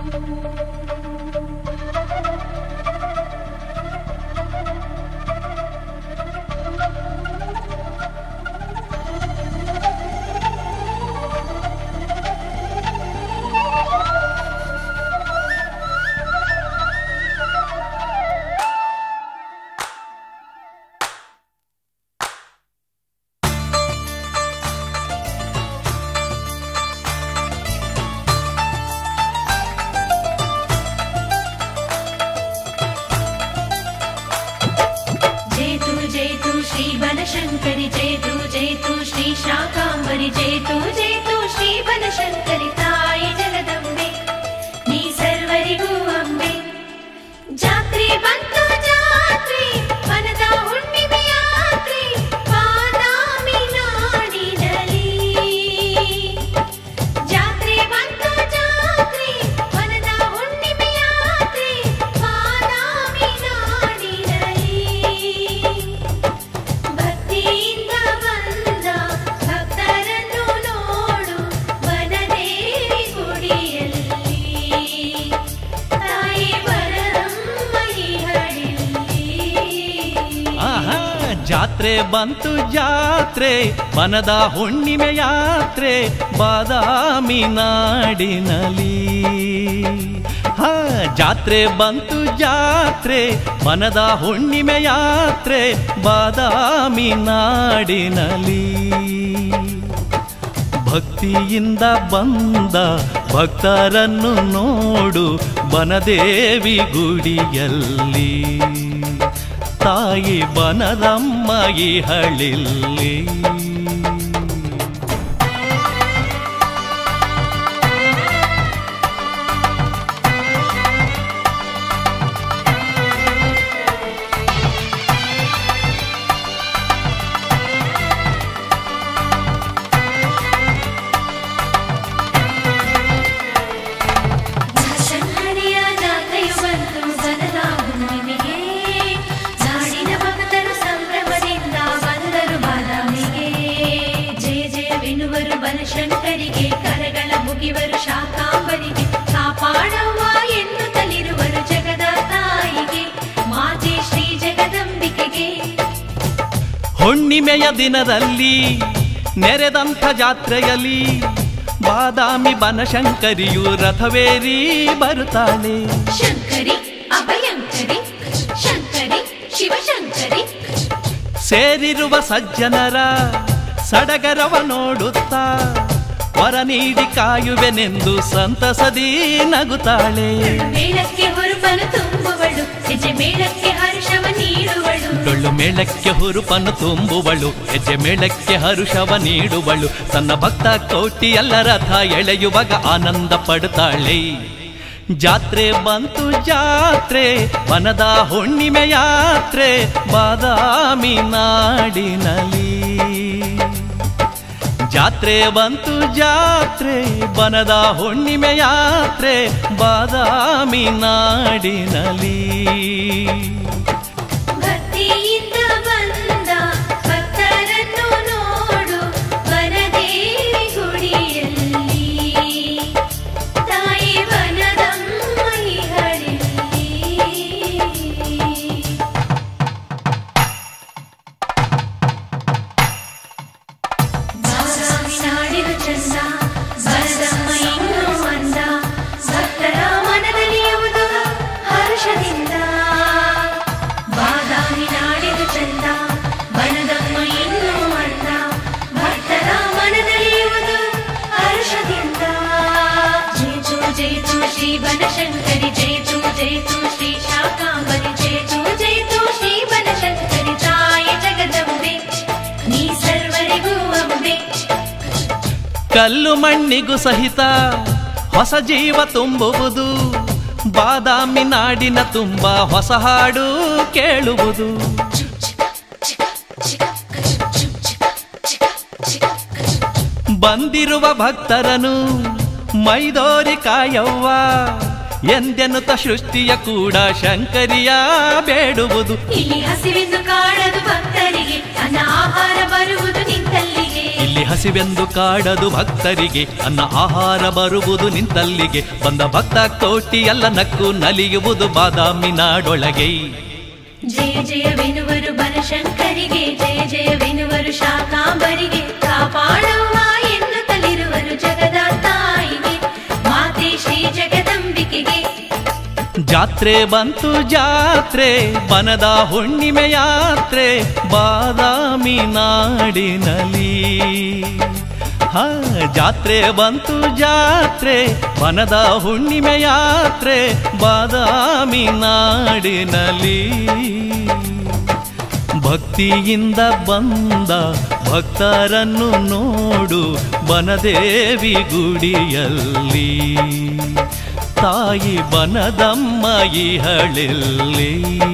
जयतु जयतु श्री बनशङ्करि जयतु जयतु श्री शाकाम्बरि जयतु जयतु श्री बनशङ्करि ತಾಯಿ ಜಗದಂಬೆ ನೀ ಸರ್ವರಿಗೂ ಅಂಬೆ ಜಾತ್ರೆ ಬಂತು ಜಾತ್ರೆ ಮನದ ಹುಣ್ಣಿಮೆ ಯಾತ್ರೆ ಬಾದಾಮಿ ನಾಡಿನಲ್ಲಿ ಜಾತ್ರೆ ಬಂತು ಜಾತ್ರೆ ಮನದ ಹುಣ್ಣಿಮೆ ಯಾತ್ರೆ ಬಾದಾಮಿ ನಾಡಿನಲ್ಲಿ ಭಕ್ತಿಯಿಂದ ಬಂದ ಭಕ್ತರನ್ನು ನೋಡು ವನದೇವಿ ಗುಡಿಯಲ್ಲಿ ತಾಯಿ ಬರಮ್ಮ ಈ ಹಳ್ಳಿಯಲ್ಲಿ ಆಹಾ ಜಾತ್ರೆ ಬಂತು ಜಾತ್ರೆ ಮನದ ಹುಣ್ಣಿಮೆ ಯಾತ್ರೆ ಬಾದಾಮಿ ನಾಡಿನಲ್ಲಿ ಹಾ ಜಾತ್ರೆ ಬಂತು ಜಾತ್ರೆ ಮನದ ಹುಣ್ಣಿಮೆ ಯಾತ್ರೆ ಬಾದಾಮಿ ನಾಡಿನಲ್ಲಿ ಭಕ್ತಿಯಿಂದ ಬಂದ ಭಕ್ತರನ್ನು ನೋಡು ಬನದೇವಿ ಗುಡಿಯಲ್ಲಿ ತಾಯಿ ಬನದಮ್ಮ ಈ ಹಳ್ಳಿಲ್ಲಿ ಶಂಕರಿಯ ಜಾತ್ರೆಯು ಬಂತು ಬನದ ಹುಣ್ಣಿಮೆಗೆ ನಾಡಿನ ಭಕ್ತರು ಸಂಭ್ರಮದಿಂದ ಬಂದರು ಬಾದಾಮಿಗೆ ಜಯ ಜಯವೆನ್ನುವರು ಬನಶಂಕರಿಗೆ ಕರಗಳ ಮುಗಿವರು ಶಾಕಾಂಬರಿಗೆ ಕಾಪಾಡವ್ವ ಎನ್ನುತ್ತಲಿರುವರು ಜಗದ ತಾಯಿಗೆ ಮಾತೆ ಶ್ರೀ ಜಗದಂಬಿಕೆಗೆ ಹುಣ್ಣಿಮೆಯ ದಿನದಲ್ಲಿ ನೆರೆದಂಥ ಜಾತ್ರೆಯಲ್ಲಿ ಬಾದಾಮಿ ಬನಶಂಕರಿಯು ರಥವೇರಿ ಬರುತ್ತಾಳೆ ಶಂಕರಿ ಅಭಯಂಕರಿ ಶಂಕರಿ ಶಿವಶಂಕರಿ ಸೇರಿರುವ ಸಜ್ಜನರ ಸಡಗರವ ನೋಡುತ್ತಾ ವರ ನೀಡಿ ಕಾಯುವೆನೆಂದು ಸಂತಸದಿ ನಗುತ್ತಾಳೆ ಮೇಳಕ್ಕೆ ಹೊರಪನು ತುಂಬುವಳು ಹೆಜ್ಜೆ ಮೇಳಕ್ಕೆ ಹರ್ಷವ ನೀಡುವಳು ಡೊಳ್ಳು ಮೇಳಕ್ಕೆ ಹುರುಪನ್ನು ತುಂಬುವಳು ಹೆಜ್ಜೆ ಮೇಳಕ್ಕೆ ಹರುಷವ ನೀಡುವಳು ತನ್ನ ಭಕ್ತ ಕೋಟಿಯಲ್ಲ ರಥ ಎಳೆಯುವಾಗ ಆನಂದ ಪಡುತ್ತಾಳೆ ಜಾತ್ರೆ ಬಂತು ಜಾತ್ರೆ ವನದ ಹುಣ್ಣಿಮೆ ಯಾತ್ರೆ ಬಾದಾಮಿ ನಾಡಿನಲ್ಲಿ ಜಾತ್ರೆ ಬಂತು ಜಾತ್ರೆ ಬನದ ಹುಣ್ಣಿಮೆ ಯಾತ್ರೆ ಬಾದಾಮಿ ನಾಡಿನಲ್ಲಿ ಭಕ್ತಿಯಿಂದ ಬಂದ ಭಕ್ತರನ್ನು ನೋಡು ವನದೇವಿ ಗುಡಿಯಲ್ಲಿ ತಾಯಿ ವನದಮ್ಮ ಈ ಹಳ್ಳಿಯಲ್ಲಿ. ಬಾದಾಮಿ ನಾಡಿನ ಚಂದ ಬರದಮ್ಮ ಇನ್ನೂ ಅಂದ ಭಕ್ತರ ಮನದಲ್ಲಿಯುವುದು ಹರ್ಷದಿಂದ ಬಾದಾಮಿ ನಾಡಿನ ಚಂದ ಬನದಮ್ಮ ಇನ್ನೂ ಅಂದ ಭಕ್ತರ ಮನದಲ್ಲಿಯುವುದು ಹರ್ಷದಿಂದ ಜೇತು ಜೇತು ಶ್ರೀ ಬನಶಂಕರಿ ಜೇತು ಜೇತು ಶ್ರೀ ಶಾಕಾಂಬರಿ ಜೇತು ಜೇತು ಶ್ರೀ ಬನಶಂಕರಿ ತಾಯಿ ಜಗದಂಬೆ ನೀ ಸರ್ವರಿಗೂ ಅಂಬೆ ಕಲ್ಲು ಮಣ್ಣಿಗೂ ಸಹಿತ ಹೊಸ ಜೀವ ತುಂಬುವುದು ಬಾದಾಮಿ ನಾಡಿನ ತುಂಬ ಹೊಸ ಹಾಡು ಕೇಳುವುದು ಬಂದಿರುವ ಭಕ್ತರನು ಮೈದೋರಿ ಕಾಯವ್ವ ಎಂದೆನ್ನುತ್ತ ಸೃಷ್ಟಿಯ ಕೂಡ ಶಂಕರಿಯ ಬೇಡುವುದು ಇಲ್ಲಿ ಹಸಿವೆಂದು ಕಾಡದು ಭಕ್ತರಿಗೆ ಅನ್ನ ಆಹಾರ ಬರುವುದು ನಿಂತಲ್ಲಿಗೆ ಇಲ್ಲಿ ಹಸಿವೆಂದು ಕಾಡದು ಭಕ್ತರಿಗೆ ಅನ್ನ ಆಹಾರ ಬರುವುದು ನಿಂತಲ್ಲಿಗೆ ಬಂದ ಭಕ್ತ ಕೋಟಿ ಎಲ್ಲ ನಕ್ಕು ನಲಿಯುವುದು ಬಾದಾಮಿ ನಾಡೊಳಗೆ ಜಯ ಜಯವೆನುವರು ಬನಶಂಕರಿಗೆ ಜಯ ಜಯವೆನುವರು ಶಾಕಾಂಬರಿಗೆ ಕಾಪಾಡವ್ವ ಎನ್ನುತ್ತಲಿರುವರು ಜಗದ ತಾಯಿಗೆ ಮಾತೆ ಶ್ರೀ ಜಗದಂಬಿಕೆಗೆ ಜಾತ್ರೆ ಬಂತು ಜಾತ್ರೆ ಬನದ ಹುಣ್ಣಿಮೆ ಯಾತ್ರೆ ಬಾದಾಮಿ ನಾಡಿನಲ್ಲಿ ಹ ಜಾತ್ರೆ ಬಂತು ಜಾತ್ರೆ ಬನದ ಹುಣ್ಣಿಮೆ ಯಾತ್ರೆ ಬಾದಾಮಿ ನಾಡಿನಲ್ಲಿ ಭಕ್ತಿಯಿಂದ ಬಂದ ಭಕ್ತರನ್ನು ನೋಡು ಬನದೇವಿ ಗುಡಿಯಲ್ಲಿ ತಾಯಿ ಬನದಮ್ಮ ಇಹಳೆಲ್ಲಿ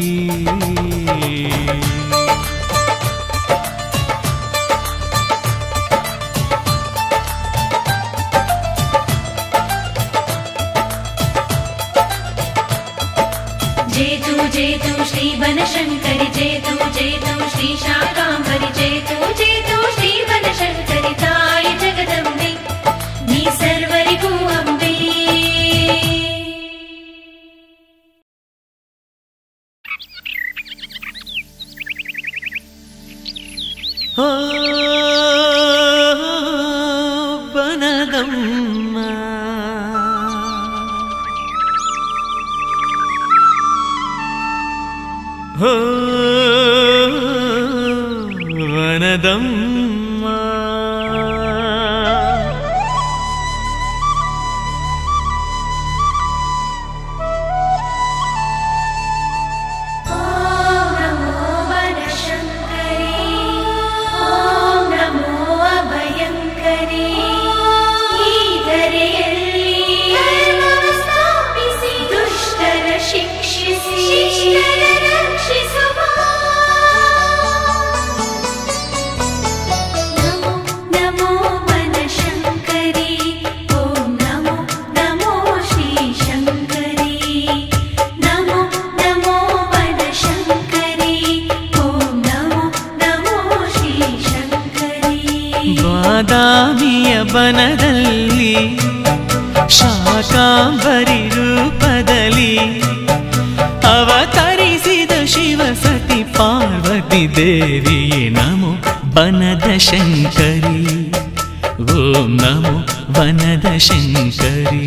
ಜೇತು ಜೇತು ಶ್ರೀ ಬನಶಂಕರಿ ಜೇತು ಜೇತು ಶ್ರೀ ಶಾಕಾಂಬರಿ ಜೇತು ಜೇತು ಶ್ರೀ ಬನಶಂಕರಿ ತಾಯಿ ಜಗದಂಬೆ ನೀ ಸರ್ವರಿಗೂ ಅಂಬೆ ಆ, ಬನದಮ್ಮ ಹೋ ವನದಮ್ಮ ಓಂ ನಮೋ ಬನಶಂಕರಿ ಓಂ ನಮೋ ಅಭಯಂಕರಿ ಈ ಧರೆಯಲ್ಲಿ ಸ್ಥಾಪಿಸಿ ದುಷ್ಟರ ಶಿಕ್ಷಿಸಿ ಶಿಷ್ಟರ ರಕ್ಷಿಸುವ ನಮೋ ನಮೋ ಬನಶಂಕರಿ ಓಂ ನಮೋ ನಮೋ ಶ್ರೀ ಶಂಕರಿ ನಮೋ ನಮೋ ಬನಶಂಕರಿ ಓಂ ನಮೋ ನಮೋ ಶ್ರೀ ಶಂಕರಿ ಬಾದಾಮಿಯ ಬನದಲ್ಲಿ ಶಾಕಾಂಬರಿ ರೂಪದಲ್ಲಿ ಅವತರಿಸಿದ ಶಿವ ಸತಿ ಪಾರ್ವತಿ ದೇವಿಯೇ ನಮೋ ಬನದ ಶಂಕರಿ ಓಂ ನಮೋ ವನದ ಶಂಕರಿ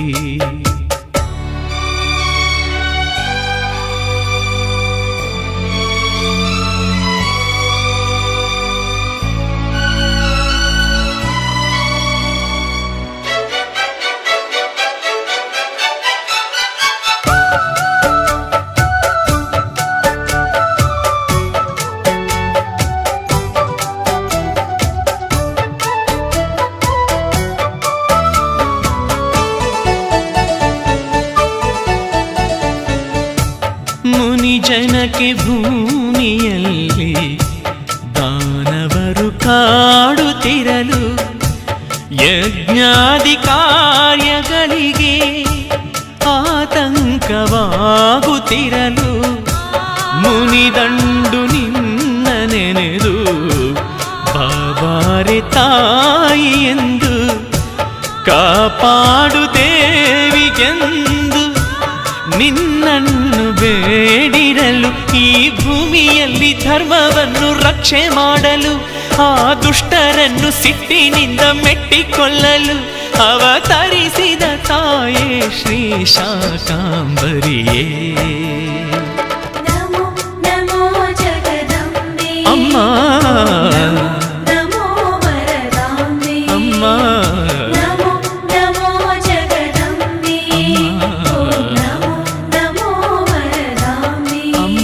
ಮುನಿ ಜನಕ್ಕೆ ಭೂಮಿಯಲ್ಲಿ ದಾನವರು ಕಾಡುತ್ತಿರಲು ಯಜ್ಞಾದಿ ಕಾರ್ಯಗಳಿಗೆ ಆತಂಕವಾಗುತ್ತಿರಲು ಮುನಿದಂಡು ನಿನ್ನ ನೆನೆದು ಬಾಬಾರೆ ತಾಯಿ ಎಂದು ಕಾಪಾಡು ದೇವಿಗೆಂದು ನಿನ್ನನ್ನು ಬೇಡಿರಲು ಈ ಭೂಮಿಯಲ್ಲಿ ಧರ್ಮವನ್ನು ರಕ್ಷೆ ಮಾಡಲು ಆ ದುಷ್ಟರನ್ನು ಸಿಟ್ಟಿನಿಂದ ಮೆಟ್ಟಿಕೊಳ್ಳಲು ಅವತರಿಸಿದ ತಾಯೇ ಶ್ರೀ ಶಾಕಾಂಬರಿಯೇ ನಮೋ ನಮೋ ಜಗದಂಬೆ ಅಮ್ಮ ನಮೋ ವರದಾಂಬೆ ಅಮ್ಮ ನಮೋ ನಮೋ ಜಗದಂಬೆ ಓಂ ನಮೋ ನಮೋ ವರದಾಂಬೆ ಅಮ್ಮ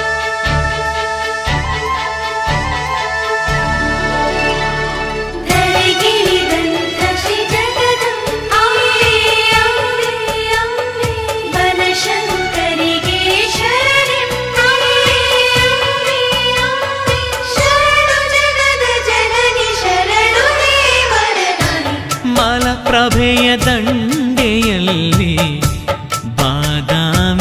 ಧರೆಯಲ್ಲಿ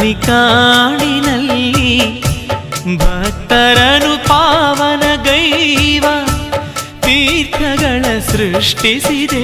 ಕಾಡಿನಲ್ಲಿ ಭಕ್ತರನು ಪಾವನಗೈವ ತೀರ್ಥಗಳ ಸೃಷ್ಟಿಸಿದೆ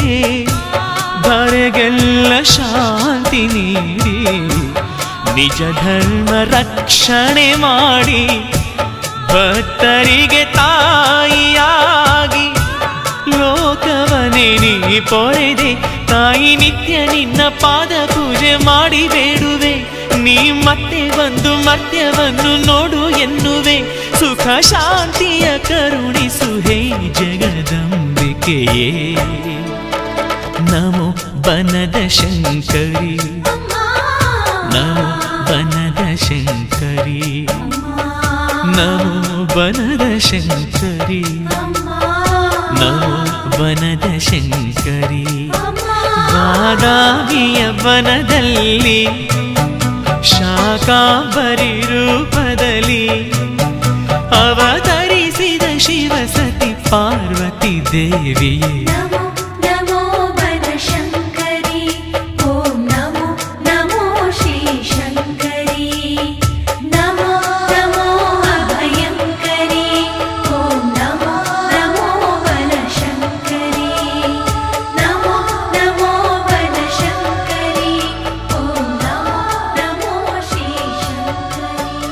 ಧರೆಗೆಲ್ಲ ಶಾಂತಿ ನೀಡಿ ನಿಜ ಧರ್ಮ ರಕ್ಷಣೆ ಮಾಡಿ ಭಕ್ತರಿಗೆ ತಾಯಿಯಾಗಿ ಲೋಕವನೇ ನೀ ಪೊರೆದೆ ತಾಯಿ ನಿತ್ಯ ನಿನ್ನ ಪಾದ ಪೂಜೆ ಮಾಡಿ ಬೇಡುವೆ ನೀ ಮತ್ತೆ ಬಂದು ಮರ್ತ್ಯವನ್ನು ನೋಡು ಎನ್ನುವೆ ಸುಖ ಶಾಂತಿಯ ಕರುಣಿಸು ಹೇ ಜಗದಂಬಿಕೆಯೇ ನಮೋ ಬನದ ಶಂಕರಿ ನಮೋ ಬನದ ಶಂಕರಿ ನಮೋ ಬನದ ಶಂಕರಿ ನಮೋ ಬನದ ಶಂಕರಿ ಬಾದಾಮಿಯ ಬನದಲ್ಲಿ ಶಾಕಾಂಬರಿ ರೂಪದಲ್ಲಿ ಅವತರಿಸಿದ ಶಿವಸತಿ ಪಾರ್ವತಿ ದೇವಿಯೇ ನಮೋ ನಮೋ ಬನಶಂಕರಿ ಓಂ ನಮೋ ನಮೋ ಶ್ರೀ ಶಂಕರಿ ನಮೋ ನಮೋ ಅಭಯಂಕರಿ ಓಂ ನಮೋ ನಮೋ ಬನಶಂಕರಿ ನಮೋ ನಮೋ ಬನಶಂಕರಿ ಓಂ ನಮೋ ನಮೋ ಶ್ರೀ ಶಂಕರಿ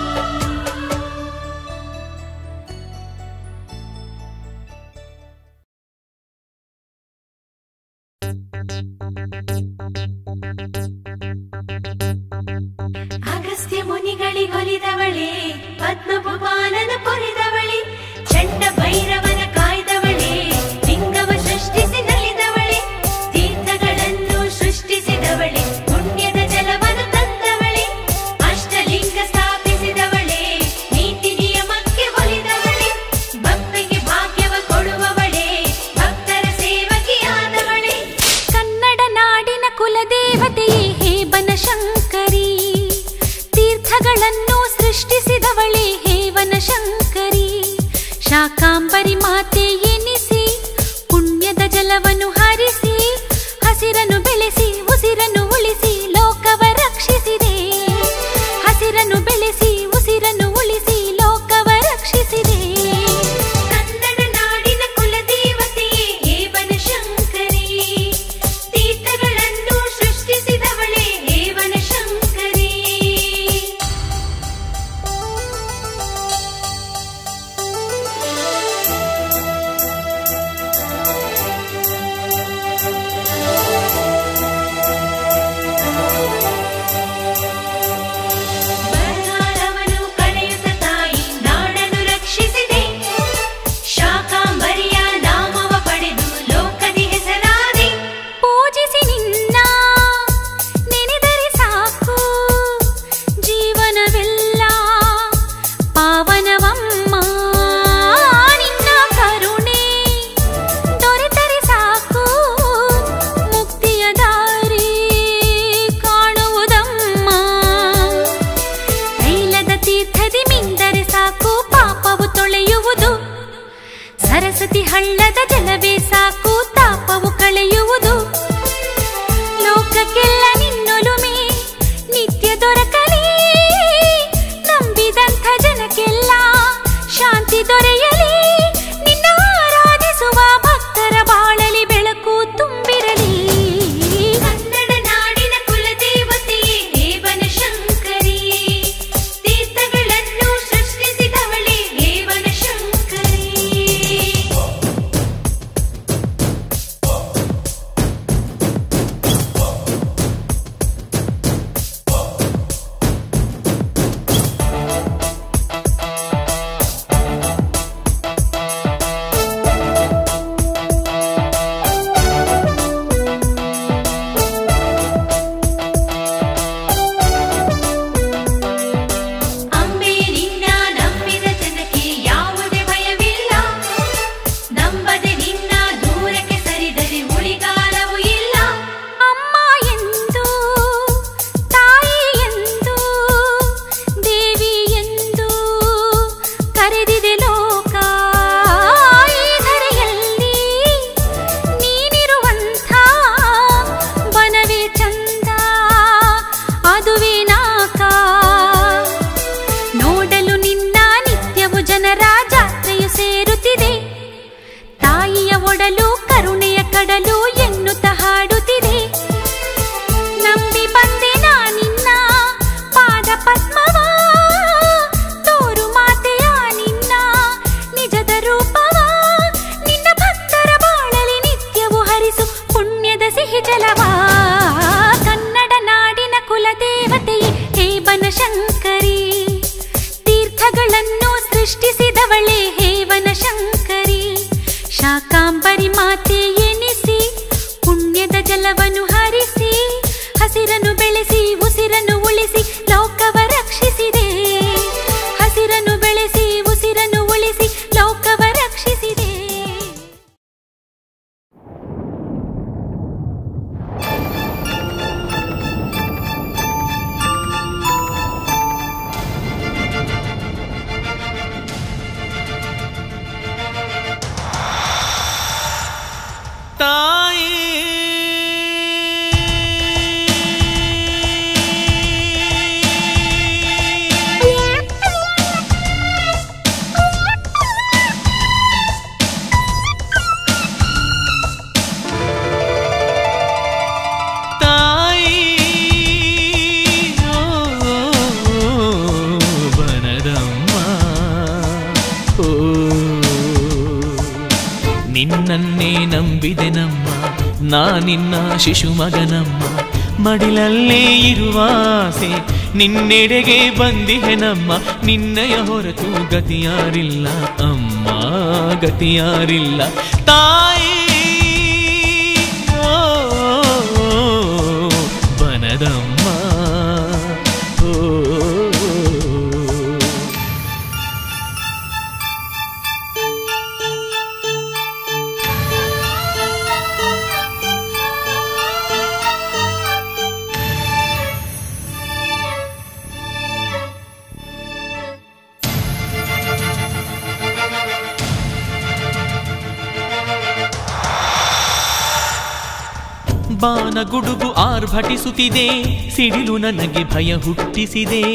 ದೇವತೆಯೇ ಹೇ ಬನಶಂಕರಿ ತೀರ್ಥಗಳನ್ನು ಸೃಷ್ಟಿಸಿದವಳೇ ಹೇ ವನಶಂಕರಿ ಶಾಕಾಂಬರಿ ಮಾತೆ ಎನಿಸಿ ಪುಣ್ಯದ ಜಲವನ್ನು ಹರಿಸಿ ಹಸಿರನ್ನು ಬೆಳೆಸಿ ಉಸಿರನ್ನು ಉಳಿಸಿ ಲೋಕವ ರಕ್ಷಿಸಿದೆ ಹಸಿರನ್ನು ಬೆಳೆಸಿ ಉಸಿರನ್ನು ಉಳಿಸಿ ಲೋಕವ ರಕ್ಷಿಸಿದೆ ತಾಯಿ ತಾಯಿ ಓ, ಬನದಮ್ಮ ಓ ನಿನ್ನನ್ನೇ ನಂಬಿದೆ ನಮ್ಮ ನಾನಿನ್ನ ಶಿಶು ಮಗನಮ್ಮ ಮಡಿಲಲ್ಲೇ ಇರುವಾಸೆ ನಿನ್ನೆಡೆಗೆ ಬಂದಿಹೆ ನಮ್ಮ ನಿನ್ನಯ ಹೊರತು ಗತಿಯಾರಿಲ್ಲ ಅಮ್ಮ ಗತಿಯಾರಿಲ್ಲ ತಾಯಿ ಓ, ಬನದಮ್ಮ ಓ ಬಾನಗುಡುಗು ಆರ್ಭಟಿಸುತ್ತಿದೆ ಸಿಡಿಲು ನನಗೆ ಭಯ ಹುಟ್ಟಿಸಿದೆ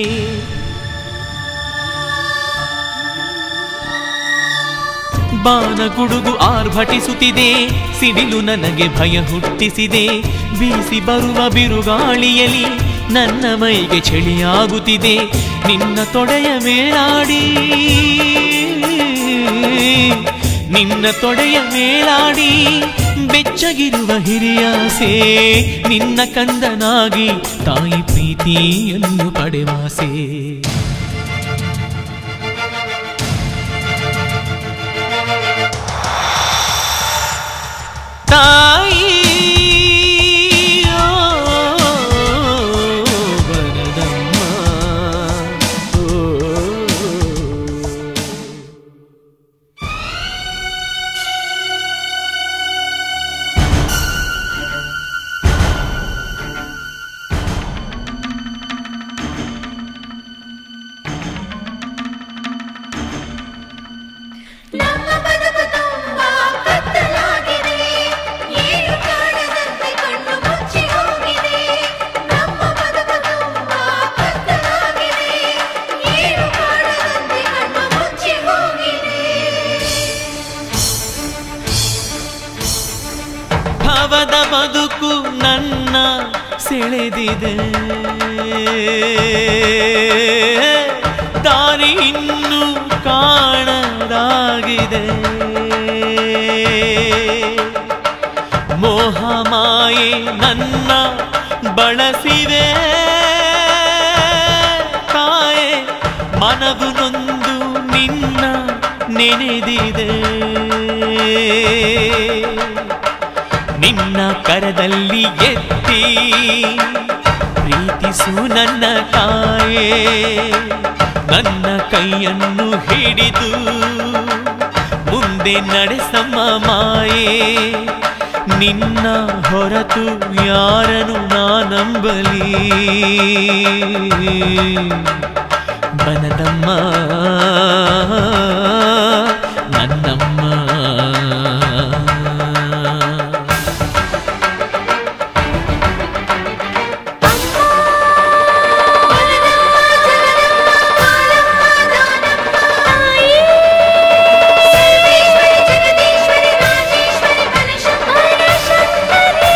ಬಾನಗುಡುಗು ಆರ್ಭಟಿಸುತ್ತಿದೆ ಸಿಡಿಲು ನನಗೆ ಭಯ ಹುಟ್ಟಿಸಿದೆ ಬೀಸಿ ಬರುವ ಬಿರುಗಾಳಿಯಲಿ ನನ್ನ ಮೈಗೆ ಚಳಿಯಾಗುತ್ತಿದೆ ನಿನ್ನ ತೊಡೆಯ ಮೇಲಾಡಿ ನಿನ್ನ ತೊಡೆಯ ಮೇಲಾಡಿ ಬೆಚ್ಚಗಿರುವ ಹಿರಿಯಾಸೆ ನಿನ್ನ ಕಂದನಾಗಿ ತಾಯಿ ಪ್ರೀತಿಯನ್ನು ಪಡೆವಾಸೆ ತಾಯಿ ಓ, ವರದಮ್ಮ ಓ. ನಮ್ಮ ಬದುಕು ತುಂಬಾ ಕತ್ತಲಾಗಿದೆ ಏನು ಕಾಣದಂತೆ ಕಣ್ಣು ಮುಚ್ಚಿ ಹೋಗಿದೆ ನಮ್ಮ ಬದುಕು ತುಂಬಾ ಕತ್ತಲಾಗಿದೆ ಏನು ಕಾಣದಂತೆ ಕಣ್ಣು ಮುಚ್ಚಿ ಹೋಗಿದೆ ಭವದ ಬದುಕು ನನ್ನ ಸೆಳೆದಿದೆ ದಾರಿ ಇನ್ನು ಕಾಣದಾಗಿದೆ ಮೋಹ ಮಾಯೆ ನನ್ನ ಬಳಸಿವೆ ತಾಯೆ ಮನವು ನೊಂದು ನಿನ್ನ ನೆನೆದಿದೆ ನಿನ್ನ ಕರದಲ್ಲಿ ಎತ್ತಿ ಪ್ರೀತಿಸು ನನ್ನ ತಾಯೇ ನನ್ನ ಕೈಯನ್ನು ಹಿಡಿದು ಮುಂದೆ ನಡೆಸಮ್ಮ ಮಾಯೇ ನಿನ್ನ ಹೊರತು ಯಾರನು ನಾನಂಬಲಿ ಬನದಮ್ಮ ನನ್ನಮ್ಮ ಸರ್ವೇಶ್ವರಿ ಜಗದೀಶ್ವರಿ ರಾಜೇಶ್ವರಿ ಬನಶಂಕರಿ ಶಂಕರಿ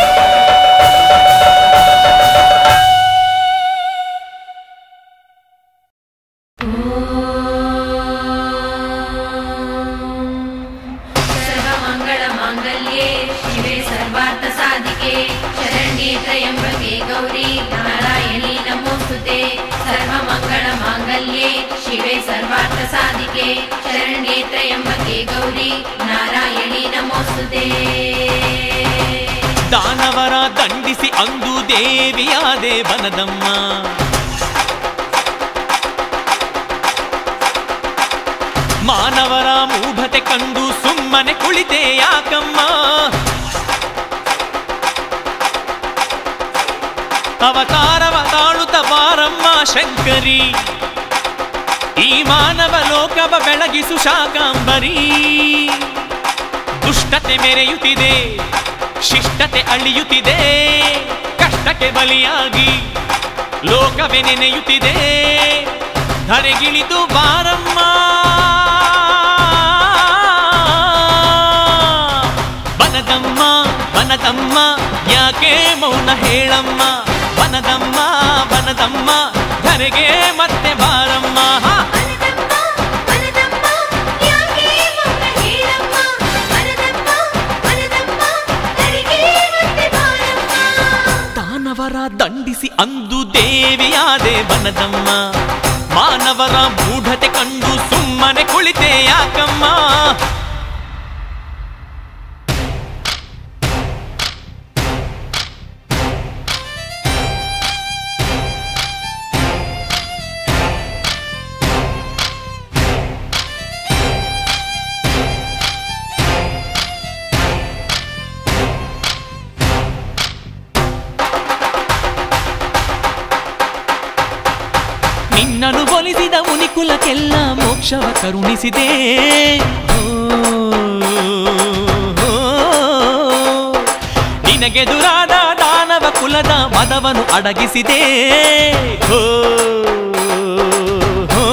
ತ್ರಯಂಬಕೆ ಗೌರಿ ನಾರಾಯಣಿ ನಮೋಸ್ತುತೆ ದಾನವರ ದಂಡಿಸಿ ಅಂದು ದೇವಿಯಾದೆ ಬನದಮ್ಮ ಮಾನವರ ಮೂಢತೆ ಕಂಡು ಸುಮ್ಮನೆ ಕುಳಿತೆ ಯಾಕಮ್ಮ ಅವತಾರವ ತಾಳುತ್ತ ಬಾರಮ್ಮ ಶಂಕರಿ ಈ ಮಾನವ ಲೋಕವ ಬೆಳಗಿಸು ಶಾಕಾಂಬರಿ ದುಷ್ಟತೆ ಮೆರೆಯುತ್ತಿದೆ ಶಿಷ್ಟತೆ ಅಳಿಯುತ್ತಿದೆ ಕಷ್ಟಕ್ಕೆ ಬಲಿಯಾಗಿ ಲೋಕವೇ ನೆನೆಯುತ್ತಿದೆ ಧರೆಗಿಳಿದು ಬಾರಮ್ಮ ಬನದಮ್ಮ ಬನದಮ್ಮ ಯಾಕೆ ಮೌನ ಹೇಳಮ್ಮ ಬನದಮ್ಮ ಬನದಮ್ಮ ಧರೆಗೆ ಮತ್ತೆ ಬಾರಮ್ಮ ಹಾ. ವನದಮ್ಮ, ವನದಮ್ಮ, ಯಾಕೆ ಮೌನ ಹೇಳಮ್ಮ? ವನದಮ್ಮ, ವನದಮ್ಮ, ಧರೆಗೆ ಮತ್ತೆ ಬಾರಮ್ಮ. ದಾನವರ ದಂಡಿಸಿ ಅಂದು ದೇವಿಯಾದೆ ಬನದಮ್ಮ ಮಾನವರ ಮೂಢತೆ ಕಂಡು ಸುಮ್ಮನೆ ಕುಳಿತೆ ಯಾಕಮ್ಮ ನಿನ್ನನ್ನು ಒಲಿಸಿದ ಮುನಿಕುಲಕ್ಕೆಲ್ಲ ಮೋಕ್ಷವ ಕರುಣಿಸಿದೆ ಓ, ಓ, ನಿನಗೆದುರಾದ ದಾನವ ಕುಲದ ಮದವನ್ನು ಅಡಗಿಸಿದೆ ಓ, ಓ,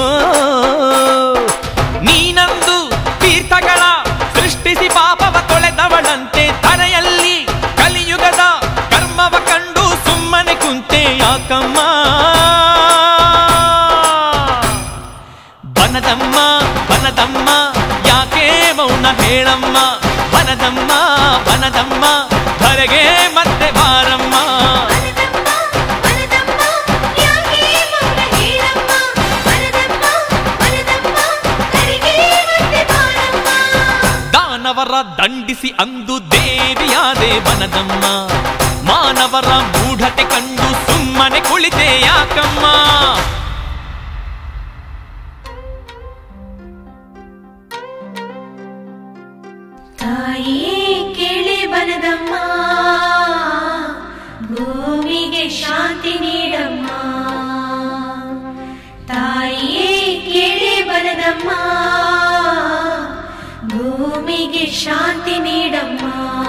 ನೀನಂದು ತೀರ್ಥಗಳ ಸೃಷ್ಟಿಸಿ ಪಾಪವ ತೊಳೆದವಳಂತೆ ತರೆಯಲ್ಲಿ ಕಲಿಯುಗದ ಕರ್ಮವ ಕಂಡು ಸುಮ್ಮನೆ ಕುಂತೆ ಯಾಕಮ್ಮ ಬನದಮ್ಮ ಬನದಮ್ಮ ಯಾಕೆ ಮೌನ ಹೇಳಮ್ಮ ಬನದಮ್ಮ ಬನದಮ್ಮ ಧರೆಗೆ ಮತ್ತೆ ಬಾರಮ್ಮ ವನದಮ್ಮ, ವನದಮ್ಮ, ಯಾಕೆ ಮೌನ ಹೇಳಮ್ಮ? ವನದಮ್ಮ, ವನದಮ್ಮ, ಧರೆಗೆ ಮತ್ತೆ ಬಾರಮ್ಮ. ದಾನವರ ದಂಡಿಸಿ ಅಂದು ದೇವಿಯಾದೆ ಬನದಮ್ಮ ಮಾನವರ ಮೂಢತೆ ಕಂಡು ಸುಮ್ಮನೆ ಕುಳಿತೆ ಯಾಕಮ್ಮ ತಾಯಿಯೇ ಕೇಳಿ ಬನದಮ್ಮ ಭೂಮಿಗೆ ಶಾಂತಿ ನೀಡಮ್ಮ ತಾಯಿಯೇ ಕೇಳಿ ಬನದಮ್ಮ ಭೂಮಿಗೆ ಶಾಂತಿ ನೀಡಮ್ಮ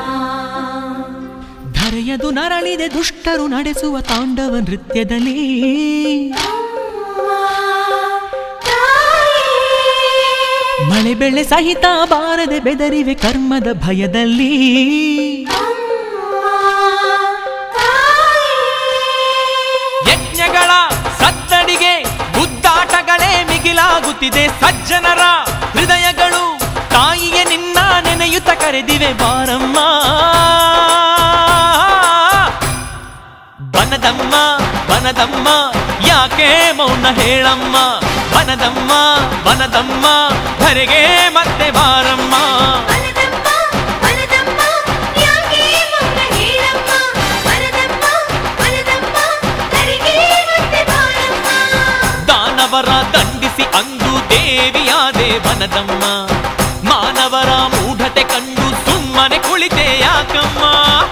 ಧರೆಯದು ನರಳಿದೆ ದುಷ್ಟರು ನಡೆಸುವ ತಾಂಡವ ನೃತ್ಯದಲ್ಲಿ ಮಳೆ ಬೆಳೆ ಸಹಿತ ಬಾರದೆ ಬೆದರಿವೆ ಕರ್ಮದ ಭಯದಲ್ಲಿ ಯಜ್ಞಗಳ ಸದ್ದಡಿಗೆ ಗುದ್ದಾಟಗಳೇ ಮಿಗಿಲಾಗುತ್ತಿದೆ ಸಜ್ಜನರ ಹೃದಯಗಳು ತಾಯಿಯ ನಿನ್ನ ನೆನೆಯುತ್ತ ಕರೆದಿವೆ ಬಾರಮ್ಮ ಬನದಮ್ಮ ಬನದಮ್ಮ ಯಾಕೆ ಮೌನ ಹೇಳಮ್ಮ ಬನದಮ್ಮ ಬನದಮ್ಮ ಧರೆಗೆ ಮತ್ತೆ ಬಾರಮ್ಮ ವನದಮ್ಮ, ವನದಮ್ಮ, ಯಾಕೆ ಮೌನ ಹೇಳಮ್ಮ? ವನದಮ್ಮ, ವನದಮ್ಮ, ಧರೆಗೆ ಮತ್ತೆ ಬಾರಮ್ಮ. ದಾನವರ ದಂಡಿಸಿ ಅಂದು ದೇವಿಯಾದೆ ಬನದಮ್ಮ ಮಾನವರ ಮೂಢತೆ ಕಂಡು ಸುಮ್ಮನೆ ಕುಳಿತೆ ಯಾಕಮ್ಮ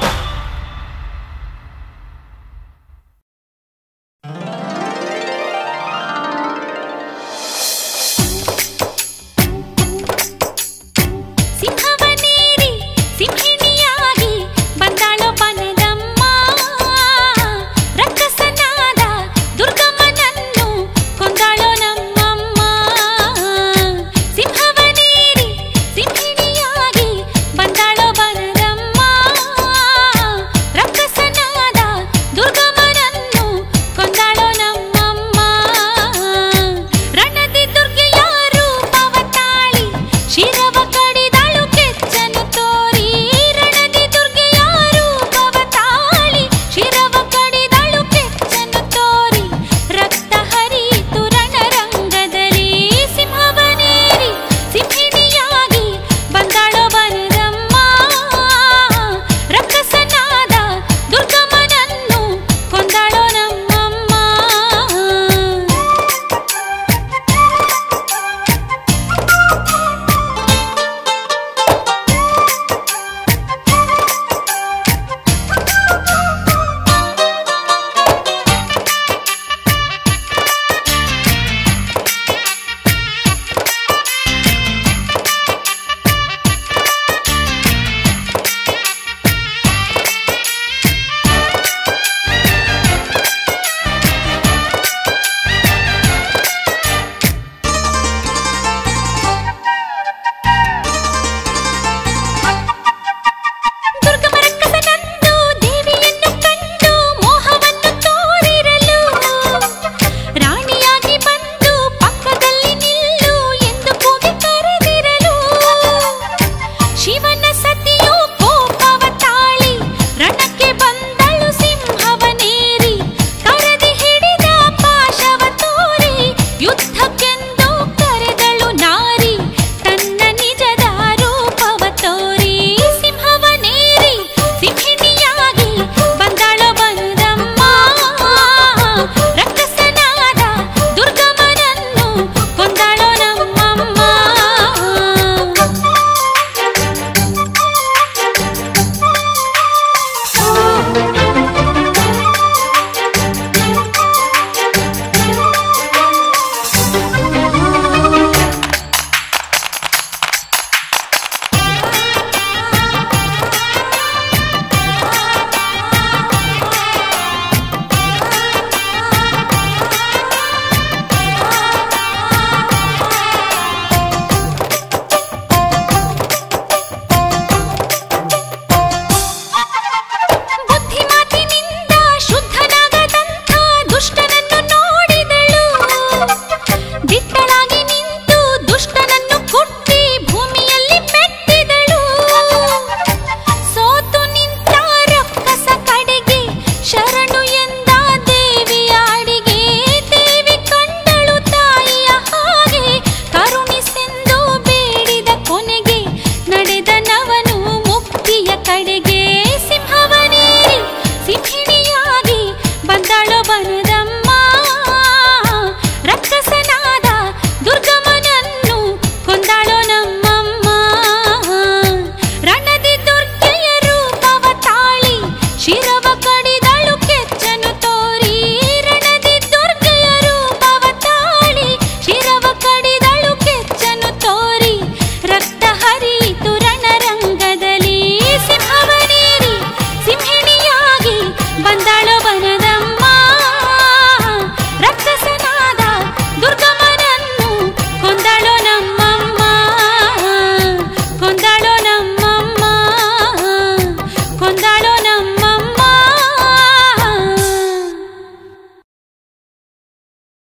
ಸಿಂಹವನೇರಿ ಸಿಂಹಿಣಿಯಾಗಿ ಬಂದಾಳೋ ಬನದಮ್ಮ ರಕ್ಕಸನಾದ ದುರ್ಗಮ್ಮನನ್ನು ಕೊಂದಾಳೋ ನಮ್ಮಮ್ಮ ಸಿಂಹವನೇರಿ ಸಿಂಹಿಣಿಯಾಗಿ ಬಂದಾಳೋ ಬನದಮ್ಮ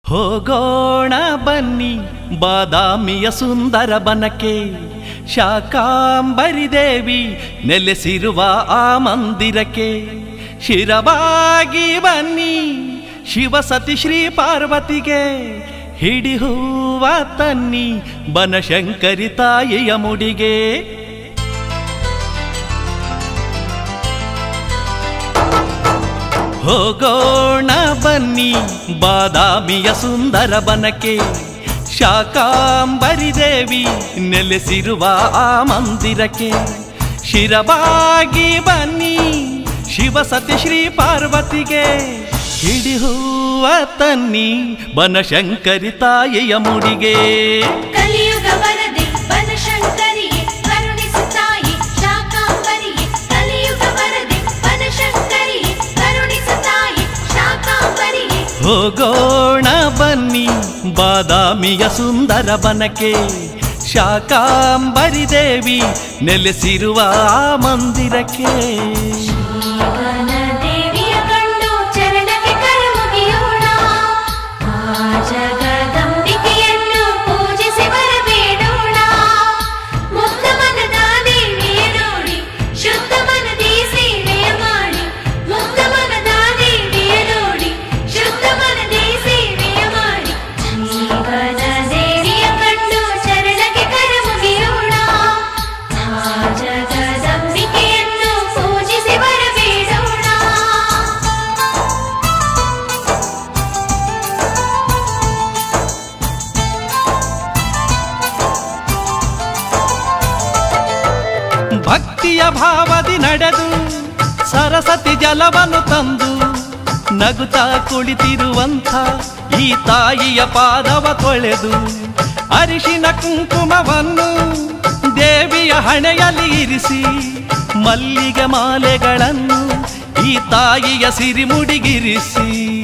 ಹೋಗೋಣ ಬನ್ನಿ ಬಾದಾಮಿಯ ಸುಂದರ ಬನಕ್ಕೆ ಶಾಕಾಂಬರಿ ದೇವಿ ನೆಲೆಸಿರುವ ಆ ಮಂದಿರಕ್ಕೆ ಶಿರವಾಗಿ ಬನ್ನಿ ಶಿವಸತಿ ಶ್ರೀ ಪಾರ್ವತಿಗೆ ಹಿಡಿ ಹೂವ ತನ್ನಿ ಬನಶಂಕರಿ ತಾಯಿಯ ಮುಡಿಗೆ ಹೋಗೋಣ ಬನ್ನಿ ಬಾದಾಮಿಯ ಸುಂದರ ಬನಕ್ಕೆ ಶಾಕಾಂಬರಿ ದೇವಿ ನೆಲೆಸಿರುವ ಆ ಮಂದಿರಕ್ಕೆ ಶಿರವಾಗಿ ಬನ್ನಿ ಶಿವಸತಿ ಶ್ರೀ ಪಾರ್ವತಿಗೆ ಹಿಡಿ ಹೂವ ತನ್ನಿ ಬನಶಂಕರಿ ತಾಯಿಯ ಮುಡಿಗೆ ಕಲಿಯುಗ ವರದೆ ಬನಶಂಕರಿಯೇ ಕರುಣಿಸು ತಾಯಿ ಶಾಕಾಂಬರಿಯೇ ಕಲಿಯುಗ ವರದೆ ಬನಶಂಕರಿಯೇ ಕರುಣಿಸು ತಾಯಿ ಶಾಕಾಂಬರಿಯೇ ಹೋಗೋಣ ಬನ್ನಿ ಬಾದಾಮಿಯ ಸುಂದರ ಬನಕ್ಕೆ ಶಾಕಾಂಬರಿ ದೇವಿ ನೆಲೆಸಿರುವ ಆ ಮಂದಿರಕ್ಕೆ ಶಿವನ ದೇವಿಯ ಕಂಡು ಚರಣಕ್ಕೆ ಕರಮುಗಿಯೋಣ ಆ ಜಗದಂಬಿಕೆಯನ್ನು ಪೂಜಿಸಿ ಬರಬೇಡೋಣ ಮುಕ್ತ ಮನದ ದೇವಿಯ ನೋಡಿ ಶುದ್ಧ ಮನದಿ ಸೇವೆಯ ಮಾಡಿ ಮುಕ್ತ ಮನದ ದೇವಿಯ ನೋಡಿ ಶುದ್ಧ ಮನದಿ ಸೇವೆಯ ಮಾಡಿ ಜೀವನ ದೇವಿಯ ಕಂಡು ಚರಣಕ್ಕೆ ಕರಮುಗಿಯೋಣ ಆ ಜಗದಂಬಿಕೆಯನ್ನು ಪೂಜಿಸಿ ಬರಬೇಡೋಣ ಭಕ್ತಿಯ ಭಾವದಿ ನಡೆದು ಸರಸ್ವತಿ ಜಲವನ್ನು ತಂದು ನಗುತ್ತಾ ಕುಳಿತಿರುವಂಥ ಈ ತಾಯಿಯ ಪಾದವ ತೊಳೆದು ಅರಿಶಿನ ಕುಂಕುಮವನ್ನು ದೇವಿಯ ಹಣೆಯಲ್ಲಿ ಇರಿಸಿ ಮಲ್ಲಿಗೆ ಮಾಲೆಗಳನ್ನು ಈ ತಾಯಿಯ ಸಿರಿಮುಡಿಗಿರಿಸಿ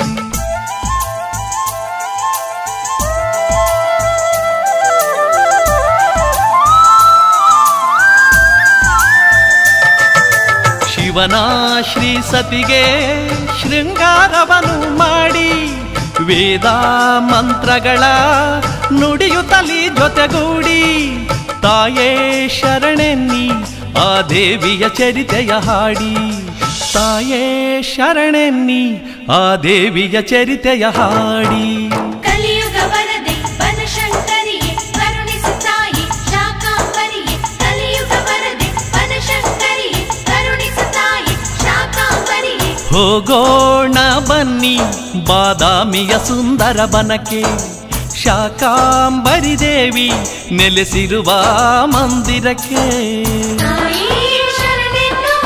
ಶಿವನ ಶ್ರೀ ಸತಿಗೆ ಶೃಂಗಾರವನ್ನು ಮಾಡಿ ವೇದ ಮಂತ್ರಗಳ ನುಡಿಯುತ್ತಲಿ ಜೊತೆಗೂಡಿ ತಾಯೇ ಶರಣೆನ್ನಿ ಆ ದೇವಿಯ ಚರಿತೆಯ ಹಾಡಿ ತಾಯೇ ಶರಣೆನ್ನಿ ಆ ದೇವಿಯ ಚರಿತೆಯ ಹಾಡಿ ಕಲಿಯುಗ ವರದೆ ಬನಶಂಕರಿಯೇ ಕರುಣಿಸು ತಾಯಿ ಶಾಕಾಂಬರಿಯೇ ಕಲಿಯುಗ ವರದೆ ಬನಶಂಕರಿಯೇ ಕರುಣಿಸು ತಾಯಿ ಶಾಕಾಂಬರಿಯೇ ಹೋಗೋಣ ಬನ್ನಿ ಬಾದಾಮಿಯ ಸುಂದರ ಬನಕ್ಕೆ ಶಾಕಾಂಬರಿ ದೇವಿ ನೆಲೆಸಿರುವ ಮಂದಿರಕ್ಕೆ ತಾಯಿ ಶರಣೆನ್ನುವ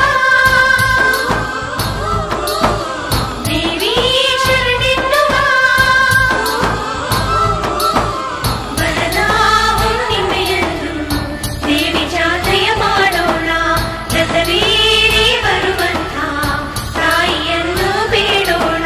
ದೇವಿ ಶರಣೆನ್ನುವ ಬರದ ಹುಣ್ಣಿಮೆಯಂದು ದೇವಿ ಜಾತ್ರೆಯ ಮಾಡೋಣ ರಥವೀರಿ ಬರುವಂಥ ತಾಯಿಯನ್ನು ಬೇಡೋಣ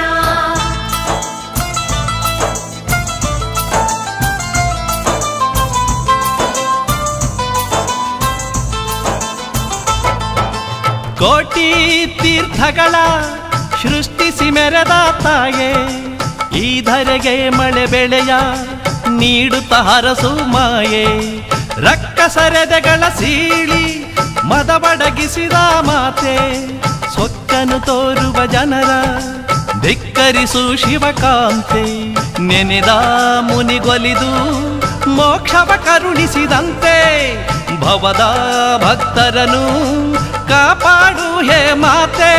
ಕೋಟಿ ತೀರ್ಥಗಳ ಸೃಷ್ಟಿಸಿ ಮೆರೆದ ತಾಯೇ ಈ ಧರೆಗೆ ಮಳೆ ಬೆಳೆಯ ನೀಡುತ್ತ ಹರಸು ಮಾಯೆ ರಕ್ಕಸರೆದೆಗಳ ಸೀಳಿ ಮದಬಡಗಿಸಿದ ಮಾತೆ ಸೊಕ್ಕನು ತೋರುವ ಜನರ ಧಿಕ್ಕರಿಸು ಶಿವಕಾಂತೆ ನೆನೆದ ಮುನಿಗೊಲಿದು ಮೋಕ್ಷವ ಕರುಣಿಸಿದಂತೆ ಭವದ ಭಕ್ತರನು ಕಾಪಾಡು ಹೇ ಮಾತೆ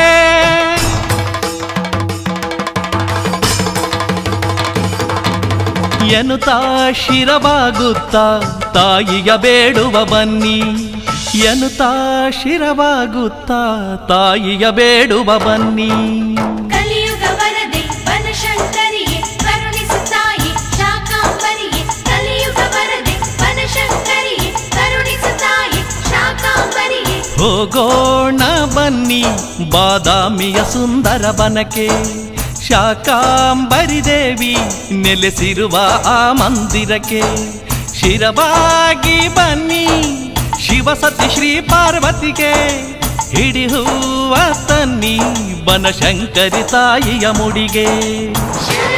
ಎನ್ನುತ್ತಾ ಶಿರವಾಗುತ್ತಾ ತಾಯಿಯ ಬೇಡುವ ಬನ್ನಿ ಎನ್ನುತ್ತಾ ಶಿರವಾಗುತ್ತಾ ತಾಯಿಯ ಬೇಡುವ ಬನ್ನಿ ಕಲಿಯುಗ ವರದೆ ಬನಶಂಕರಿಯೇ ಕರುಣಿಸು ತಾಯಿ ಶಾಕಾಂಬರಿಯೇ ಕಲಿಯುಗ ವರದೆ ಬನಶಂಕರಿಯೇ ಕರುಣಿಸು ತಾಯಿ ಶಾಕಾಂಬರಿಯೇ ಹೋಗೋಣ ಬನ್ನಿ ಬಾದಾಮಿಯ ಸುಂದರ ಬನಕ್ಕೆ ಶಾಕಾಂಬರಿ ದೇವಿ ನೆಲೆಸಿರುವ ಆ ಮಂದಿರಕ್ಕೆ ಶಿರವಾಗಿ ಬನ್ನಿ ಶಿವಸತಿ ಶ್ರೀ ಪಾರ್ವತಿಗೆ ಹಿಡಿ ಹೂವ ತನ್ನಿ ಬನಶಂಕರಿ ತಾಯಿಯ ಮುಡಿಗೆ ಶರಣ